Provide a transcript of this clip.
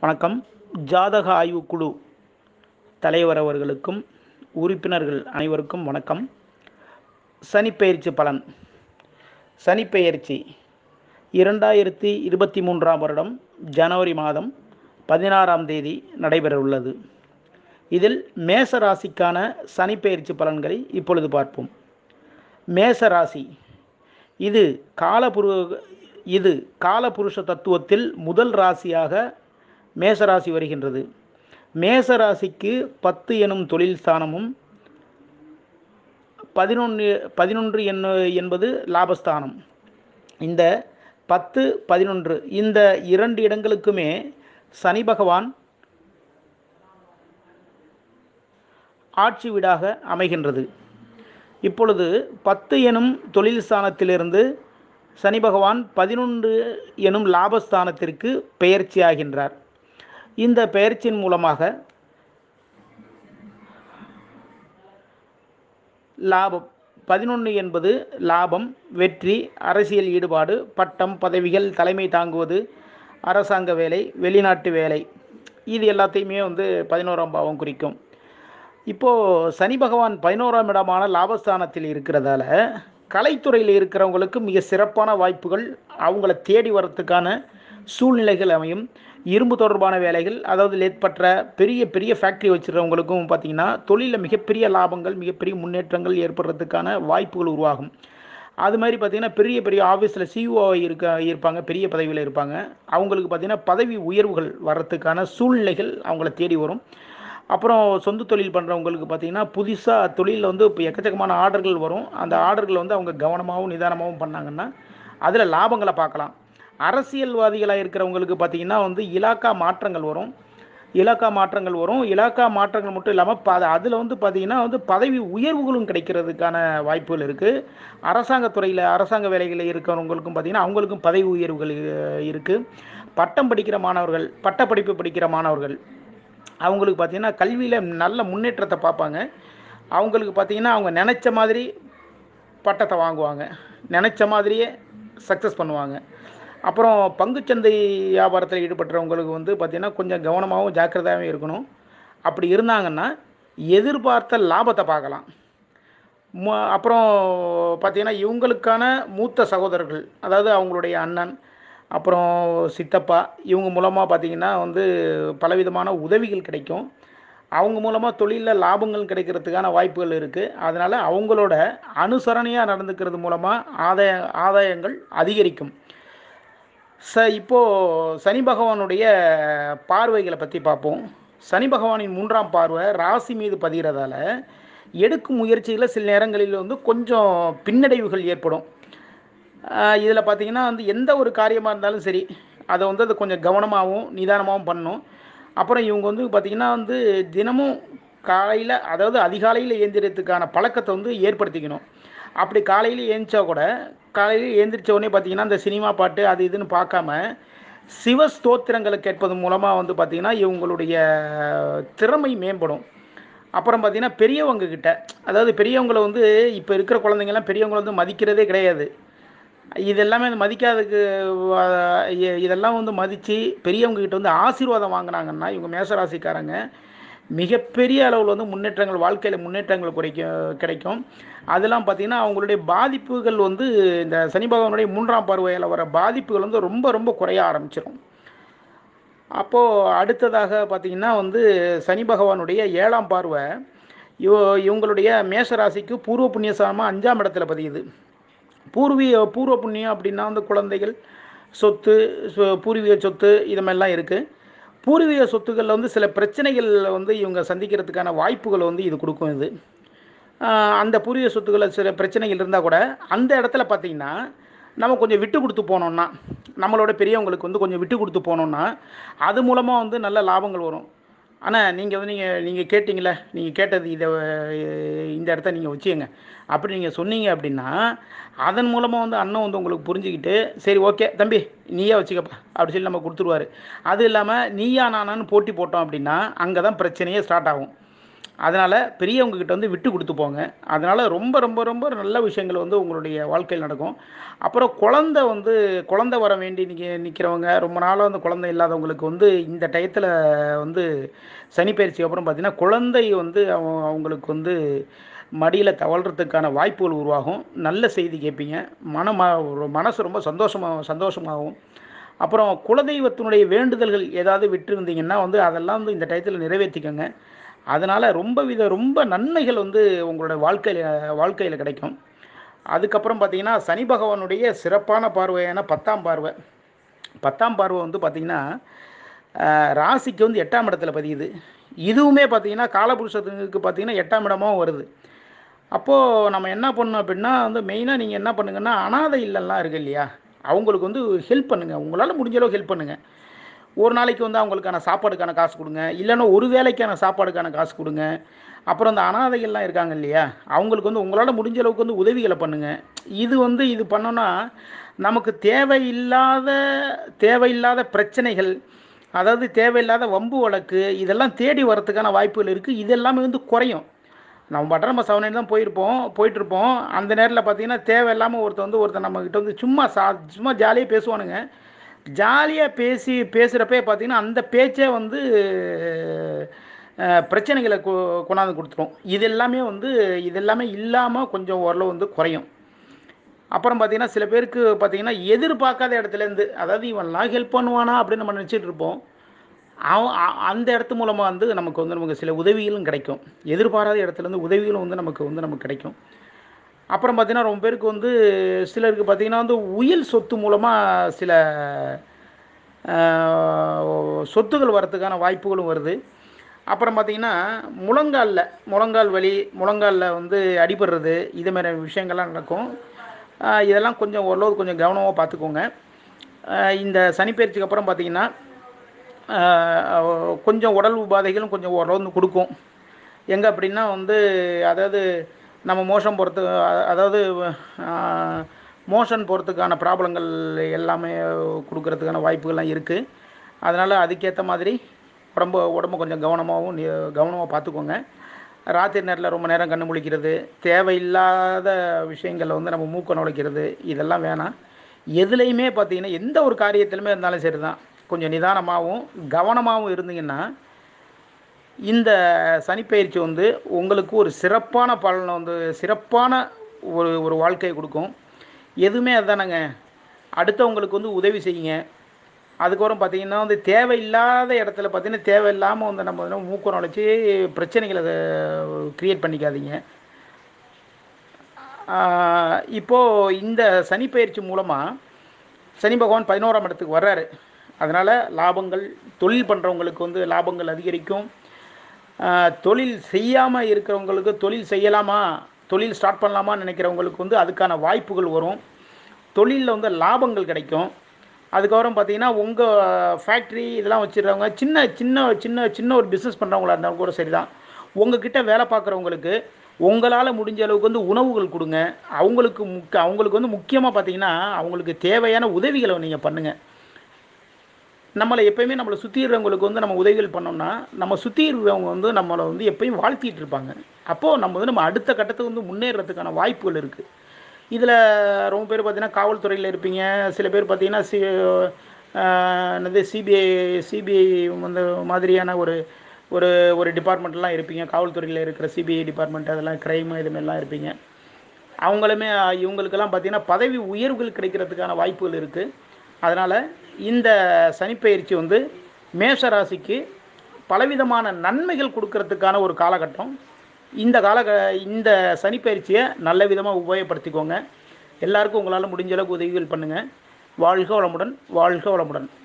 வணக்கம் ஜாதக ஆய்வுக்குழு தலைவர் அவர்களுக்கும் உறுப்பினர்கள் அனைவருக்கும் வணக்கம் சனிப்பெயர்ச்சி பலன் சனிப்பெயர்ச்சி இரண்டாயிரத்தி இருபத்தி மூன்றாம் வருடம் ஜனவரி மாதம் பதினாறாம் தேதி நடைபெறவுள்ளது இதில் மேச ராசிக்கான சனிப்பெயர்ச்சி பலன்களை இப்பொழுது பார்ப்போம் மேச ராசி இது காலபுரு இது காலபுருஷ தத்துவத்தில் முதல் ராசியாக மேசராசி வருகின்றது மேசராசிக்கு பத்து எனும் தொழில் ஸ்தானமும் பதினொன்று பதினொன்று என்ன என்பது லாபஸ்தானம் இந்த பத்து பதினொன்று இந்த இரண்டு இடங்களுக்குமே சனி பகவான் ஆட்சி வீடாக அமைகின்றது இப்பொழுது பத்து எனும் தொழில் ஸ்தானத்திலிருந்து சனி பகவான் பதினொன்று எனும் லாபஸ்தானத்திற்கு பெயர்ச்சியாகின்றார் இந்த பெயர்ச்சியின் மூலமாக லாபம் பதினொன்று என்பது லாபம் வெற்றி அரசியல் ஈடுபாடு பட்டம் பதவிகள் தலைமை தாங்குவது அரசாங்க வேலை வெளிநாட்டு வேலை இது எல்லாத்தையுமே வந்து பதினோராம் பாவம் குறிக்கும் இப்போது சனி பகவான் பதினோராம் இடமான லாபஸ்தானத்தில் இருக்கிறதால கலைத்துறையில் இருக்கிறவங்களுக்கு மிக சிறப்பான வாய்ப்புகள் அவங்கள தேடி வரத்துக்கான சூழ்நிலைகள் அமையும் இரும்பு தொடர்பான வேலைகள் அதாவது லேத்பற்ற பெரிய பெரிய ஃபேக்ட்ரி வச்சுருக்கவங்களுக்கும் பார்த்திங்கன்னா தொழிலில் மிகப்பெரிய லாபங்கள் மிகப்பெரிய முன்னேற்றங்கள் ஏற்படுறதுக்கான வாய்ப்புகள் உருவாகும் அது மாதிரி பார்த்திங்கன்னா பெரிய பெரிய ஆஃபீஸில் சிஇஓ இருக்க இருப்பாங்க பெரிய பதவியில் இருப்பாங்க அவங்களுக்கு பார்த்திங்கன்னா பதவி உயர்வுகள் வர்றதுக்கான சூழ்நிலைகள் அவங்கள தேடி வரும் அப்புறம் சொந்த தொழில் பண்ணுறவங்களுக்கு பார்த்திங்கன்னா புதுசாக தொழிலில் வந்து இப்போ எக்கச்சக்கமான ஆர்டர்கள் வரும் அந்த ஆர்டர்கள் வந்து அவங்க கவனமாகவும் நிதானமாகவும் பண்ணாங்கன்னா அதில் லாபங்களை பார்க்கலாம் அரசியல்வாதிகளாக இருக்கிறவங்களுக்கு பார்த்திங்கன்னா வந்து இலாக்கா மாற்றங்கள் வரும் இலாக்கா மாற்றங்கள் வரும் இலாக்கா மாற்றங்கள் மட்டும் இல்லாமல் ப அதில் வந்து பார்த்திங்கன்னா வந்து பதவி உயர்வுகளும் கிடைக்கிறதுக்கான வாய்ப்புகள் இருக்குது அரசாங்கத்துறையில் அரசாங்க வேலைகளில் இருக்கிறவங்களுக்கும் பார்த்திங்கன்னா அவங்களுக்கும் பதவி உயர்வுகள் இருக்குது பட்டம் படிக்கிற மாணவர்கள் பட்டப்படிப்பு படிக்கிற மாணவர்கள் அவங்களுக்கு பார்த்திங்கன்னா கல்வியில் நல்ல முன்னேற்றத்தை பார்ப்பாங்க அவங்களுக்கு பார்த்திங்கன்னா அவங்க நினச்ச மாதிரி பட்டத்தை வாங்குவாங்க நினச்ச மாதிரியே சக்ஸஸ் பண்ணுவாங்க அப்புறம் பங்குச்சந்தை வியாபாரத்தில் ஈடுபட்டுறவங்களுக்கு வந்து பார்த்திங்கன்னா கொஞ்சம் கவனமாகவும் ஜாக்கிரதையாகவும் இருக்கணும் அப்படி இருந்தாங்கன்னா எதிர்பார்த்த லாபத்தை பார்க்கலாம் அப்புறம் பார்த்திங்கன்னா இவங்களுக்கான மூத்த சகோதரர்கள் அதாவது அவங்களுடைய அண்ணன் அப்புறம் சித்தப்பா இவங்க மூலமாக பார்த்திங்கன்னா வந்து பலவிதமான உதவிகள் கிடைக்கும் அவங்க மூலமாக தொழிலில் லாபங்கள் கிடைக்கிறதுக்கான வாய்ப்புகள் இருக்குது அதனால் அவங்களோட அனுசரணையாக நடந்துக்கிறது மூலமாக ஆதாய ஆதாயங்கள் அதிகரிக்கும் ச இப்போது சனி பகவானுடைய பார்வைகளை பற்றி பார்ப்போம் சனி பகவானின் மூன்றாம் பார்வை ராசி மீது பதிகிறதால எடுக்கும் முயற்சிகளில் சில நேரங்களில் வந்து கொஞ்சம் பின்னடைவுகள் ஏற்படும் இதில் பார்த்திங்கன்னா வந்து எந்த ஒரு காரியமாக இருந்தாலும் சரி அதை வந்து அது கொஞ்சம் கவனமாகவும் நிதானமாகவும் பண்ணணும் அப்புறம் இவங்க வந்து பார்த்திங்கன்னா வந்து தினமும் காலையில் அதாவது அதிகாலையில் ஏந்திரத்துக்கான பழக்கத்தை வந்து ஏற்படுத்திக்கணும் அப்படி காலையில் ஏந்திச்சா கூட காலையில் ஏந்திரிச்ச உடனே பார்த்திங்கன்னா இந்த சினிமா பாட்டு அது இதுன்னு பார்க்காம சிவ ஸ்தோத்திரங்களை கேட்பது மூலமாக வந்து பார்த்திங்கன்னா இவங்களுடைய திறமை மேம்படும் அப்புறம் பார்த்திங்கன்னா பெரியவங்க கிட்ட அதாவது பெரியவங்களை வந்து இப்போ இருக்கிற குழந்தைங்கள்லாம் பெரியவங்களை வந்து மதிக்கிறதே கிடையாது இதெல்லாமே மதிக்காததுக்கு இதெல்லாம் வந்து மதித்து பெரியவங்ககிட்ட வந்து ஆசீர்வாதம் வாங்கினாங்கன்னா இவங்க மேசராசிக்காரங்க மிகப்பெரிய அளவில் வந்து முன்னேற்றங்கள் வாழ்க்கையில் முன்னேற்றங்கள் குறைக்கும் கிடைக்கும் அதெல்லாம் பார்த்திங்கன்னா அவங்களுடைய பாதிப்புகள் வந்து இந்த சனி பகவானுடைய மூன்றாம் பருவையில் வர பாதிப்புகள் வந்து ரொம்ப ரொம்ப குறைய ஆரம்பிச்சிடும் அப்போது அடுத்ததாக பார்த்திங்கன்னா வந்து சனி பகவானுடைய ஏழாம் பார்வை இவ இவங்களுடைய மேசராசிக்கு பூர்வ புண்ணியசாரமாக அஞ்சாம் இடத்துல பதியுது பூர்வீக பூர்வ புண்ணியம் அப்படின்னா வந்து குழந்தைகள் சொத்து பூர்வீக சொத்து இது மாதிரிலாம் இருக்குது பூர்வீக சொத்துக்களில் வந்து சில பிரச்சனைகள் வந்து இவங்க சந்திக்கிறதுக்கான வாய்ப்புகள் வந்து இது கொடுக்கும் இது அந்த பூர்வீக சொத்துக்களில் சில பிரச்சனைகள் இருந்தால் கூட அந்த இடத்துல பார்த்திங்கன்னா நம்ம கொஞ்சம் விட்டு கொடுத்து போனோம்னா நம்மளோட பெரியவங்களுக்கு வந்து கொஞ்சம் விட்டு கொடுத்து போனோம்னா அது மூலமாக வந்து நல்ல லாபங்கள் வரும் ஆனால் நீங்கள் வந்து நீங்கள் நீங்கள் கேட்டிங்களே நீங்கள் கேட்டது இதை இந்த இடத்த நீங்கள் வச்சுங்க அப்படி நீங்கள் சொன்னீங்க அப்படின்னா அதன் மூலமாக வந்து அண்ணன் வந்து உங்களுக்கு புரிஞ்சுக்கிட்டு சரி ஓகே தம்பி நீயே வச்சுக்கப்பா அப்படி சொல்லி நம்ம கொடுத்துருவாரு அது இல்லாமல் நீயா நானான்னு போட்டி போட்டோம் அப்படின்னா அங்கே தான் பிரச்சனையே ஸ்டார்ட் ஆகும் அதனால் பெரியவங்கக்கிட்ட வந்து விட்டு கொடுத்து போங்க அதனால் ரொம்ப ரொம்ப ரொம்ப நல்ல விஷயங்கள் வந்து உங்களுடைய வாழ்க்கையில் நடக்கும் அப்புறம் குழந்த வந்து குழந்த வர வேண்டி நிற்க நிற்கிறவங்க ரொம்ப நாளாக வந்து குழந்தை இல்லாதவங்களுக்கு வந்து இந்த டயத்தில் வந்து சனி பயிற்சிக்கு அப்புறம் பார்த்திங்கன்னா குழந்தை வந்து அவங்க அவங்களுக்கு வந்து மடியில் தவழ்கிறதுக்கான வாய்ப்புகள் உருவாகும் நல்ல செய்தி கேட்பீங்க மன ஒரு மனசு ரொம்ப சந்தோஷமாக சந்தோஷமாகும் அப்புறம் குலதெய்வத்தினுடைய வேண்டுதல்கள் ஏதாவது விட்டுருந்தீங்கன்னா வந்து அதெல்லாம் வந்து இந்த டயத்தில் நிறைவேற்றிக்கோங்க அதனால் ரொம்ப வித ரொம்ப நன்மைகள் வந்து உங்களோட வாழ்க்கையில் வாழ்க்கையில் கிடைக்கும் அதுக்கப்புறம் பார்த்தீங்கன்னா சனி பகவானுடைய சிறப்பான பார்வையான பத்தாம் பார்வை பத்தாம் பார்வை வந்து பார்த்திங்கன்னா ஆஹ், ராசிக்கு வந்து எட்டாம் இடத்துல பதியுது இதுவுமே பார்த்தீங்கன்னா காலபுருஷத்துக்கு பார்த்தீங்கன்னா எட்டாம் இடமாவும் வருது அப்போது நம்ம என்ன பண்ணணும் அப்படின்னா வந்து மெயினாக நீங்கள் என்ன பண்ணுங்கன்னா அனாதை இல்லெல்லாம் இருக்கு இல்லையா அவங்களுக்கு வந்து ஹெல்ப் பண்ணுங்கள் உங்களால் முடிஞ்ச அளவுக்கு ஹெல்ப் பண்ணுங்கள் ஒரு நாளைக்கு வந்து அவங்களுக்கான சாப்பாடுக்கான காசு கொடுங்க இல்லைன்னா ஒரு வேலைக்கான சாப்பாடுக்கான காசு கொடுங்க அப்புறம் இந்த அனாதைகள்லாம் இருக்காங்க இல்லையா அவங்களுக்கு வந்து உங்களால் முடிஞ்ச அளவுக்கு வந்து உதவிகளை பண்ணுங்கள் இது வந்து இது பண்ணோன்னா நமக்கு தேவையில்லாத தேவையில்லாத பிரச்சனைகள் அதாவது தேவையில்லாத வம்பு வழக்கு இதெல்லாம் தேடி வரத்துக்கான வாய்ப்புகள் இருக்குது இது எல்லாமே வந்து குறையும் நம்ம பாட்டு நம்ம செவன் தான் போயிருப்போம் போயிட்டுருப்போம் அந்த நேரத்தில் பார்த்தீங்கன்னா தேவையில்லாமல் ஒருத்தர் வந்து ஒருத்தர் நம்மக்கிட்ட வந்து சும்மா சா சும்மா ஜாலியாக பேசுவானுங்க ஜாலியாக பேசி பேசுகிறப்பே பார்த்தீங்கன்னா அந்த பேச்சே வந்து அஹ், பிரச்சனைகளை கொ கொண்டாந்து கொடுத்துரும் இது எல்லாமே வந்து இது எல்லாமே இல்லாமல் கொஞ்சம் ஓரளவு வந்து குறையும் அப்புறம் பார்த்தீங்கன்னா சில பேருக்கு பார்த்தீங்கன்னா எதிர்பார்க்காத இடத்துலேருந்து அதாவது இவன்லாம் ஹெல்ப் பண்ணுவானா அப்படின்னு நம்ம நினச்சிட்டு இருப்போம் அவன் அ- அந்த இடத்து மூலமாக வந்து நமக்கு வந்து நமக்கு சில உதவிகளும் கிடைக்கும் எதிர்பாராத இடத்துலேருந்து உதவிகளும் வந்து நமக்கு வந்து நமக்கு கிடைக்கும் அப்புறம் பார்த்தீங்கன்னா ரொம்ப பேருக்கு வந்து சிலருக்கு பார்த்தீங்கன்னா வந்து உயில் சொத்து மூலமாக சில ஆஹ், சொத்துகள் வரத்துக்கான வாய்ப்புகளும் வருது அப்புறம் பார்த்தீங்கன்னா முழங்காலில் முழங்கால் வலி முழங்காலில் வந்து அடிபடுறது இது மாதிரி விஷயங்கள்லாம் நடக்கும் ஆஹ், இதெல்லாம் கொஞ்சம் ஓரளவு கொஞ்சம் கவனமாக பார்த்துக்கோங்க ஆஹ், இந்த சனிப்பயிற்சிக்கு அப்புறம் பார்த்தீங்கன்னா ஆஹ், கொஞ்சம் உடல் உபாதைகளும் கொஞ்சம் ஓரளவு வந்து கொடுக்கும் எங்கே அப்படின்னா வந்து அதாவது நம்ம மோஷன் போகிறது அதாவது மோஷன் போகிறதுக்கான ப்ராப்ளங்கள் எல்லாமே கொடுக்கறதுக்கான வாய்ப்புகள்லாம் இருக்குது அதனால் அதுக்கேற்ற மாதிரி உடம்பு உடம்பு கொஞ்சம் கவனமாகவும் கவனமாக பார்த்துக்கோங்க ராத்திரி நேரத்தில் ரொம்ப நேரம் கண்ணு முழிக்கிறது தேவையில்லாத விஷயங்களில் வந்து நம்ம மூக்க நுழைக்கிறது இதெல்லாம் வேணாம் எதுலேயுமே பார்த்தீங்கன்னா எந்த ஒரு காரியத்திலுமே இருந்தாலும் சரி தான் கொஞ்சம் நிதானமாகவும் கவனமாகவும் இருந்தீங்கன்னா இந்த சனிப்பயிற்சி வந்து உங்களுக்கு ஒரு சிறப்பான பலனை வந்து சிறப்பான ஒரு ஒரு வாழ்க்கையை கொடுக்கும் எதுவுமே அதுதானங்க அடுத்தவங்களுக்கு வந்து உதவி செய்யுங்க அதுக்கப்புறம் பார்த்தீங்கன்னா வந்து தேவையில்லாத இடத்துல பார்த்தீங்கன்னா தேவையில்லாமல் வந்து நம்ம வந்து மூக்கம் நுழைச்சி பிரச்சனைகளை க்ரியேட் பண்ணிக்காதீங்க ஆஹ் இப்போ இந்த சனிப்பயிற்சி மூலமாக சனி பகவான் பதினோராம் இடத்துக்கு வர்றாரு அதனால் லாபங்கள் தொழில் பண்ணுறவங்களுக்கு வந்து லாபங்கள் அதிகரிக்கும் ஆஹ் தொழில் செய்யாமல் இருக்கிறவங்களுக்கு தொழில் செய்யலாமா தொழில் ஸ்டார்ட் பண்ணலாமான்னு நினைக்கிறவங்களுக்கு வந்து அதுக்கான வாய்ப்புகள் வரும் தொழிலில் வந்து லாபங்கள் கிடைக்கும் அதுக்கப்புறம் பார்த்தீங்கன்னா உங்கள் ஃபேக்ட்ரி இதெல்லாம் வச்சுருக்கவங்க சின்ன சின்ன சின்ன சின்ன ஒரு பிஸ்னஸ் பண்ணுறவங்களா இருந்தாலும் கூட சரி தான் உங்ககிட்ட வேலை பார்க்குறவங்களுக்கு உங்களால் முடிஞ்ச அளவுக்கு வந்து உணவுகள் கொடுங்க அவங்களுக்கு முக்க அவங்களுக்கு வந்து முக்கியமாக பார்த்தீங்கன்னா அவங்களுக்கு தேவையான உதவிகளை நீங்கள் பண்ணுங்கள் நம்மளை எப்பயுமே நம்மளை சுற்றி இருக்கிறவங்களுக்கு வந்து நம்ம உதவிகள் பண்ணோம்னா நம்ம சுற்றி இருக்கிறவங்க வந்து நம்மளை வந்து எப்பயும் வாழ்த்திட்டு இருப்பாங்க அப்போது நம்ம வந்து நம்ம அடுத்த கட்டத்துக்கு வந்து முன்னேறதுக்கான வாய்ப்புகள் இருக்குது இதில் ரொம்ப பேர் பார்த்தீங்கன்னா காவல்துறையில் இருப்பீங்க சில பேர் பார்த்தீங்கன்னா சி ஆஹ் என்னது சிபிஐ சிபிஐ வந்து மாதிரியான ஒரு ஒரு ஒரு டிபார்ட்மெண்ட்லாம் இருப்பீங்க காவல்துறையில் இருக்கிற சிபிஐ டிபார்ட்மெண்ட் அதெல்லாம் க்ரைம் இதுமாரிலாம் இருப்பீங்க அவங்களுமே இவங்களுக்கெல்லாம் பார்த்தீங்கன்னா பதவி உயர்வுகள் கிடைக்கிறதுக்கான வாய்ப்புகள் இருக்குது அதனால் இந்த சனிப்பெயர்ச்சி வந்து மேஷ ராசிக்கு பலவிதமான நன்மைகள் கொடுக்கறதுக்கான ஒரு காலகட்டம் இந்த கால இந்த சனிப்பெயர்ச்சியை நல்ல விதமாக உபயோகப்படுத்திக்கோங்க எல்லாருக்கும் உங்களால் முடிஞ்ச அளவுக்கு உதவிகள் பண்ணுங்கள் வாழ்க வளமுடன் வாழ்க வளமுடன்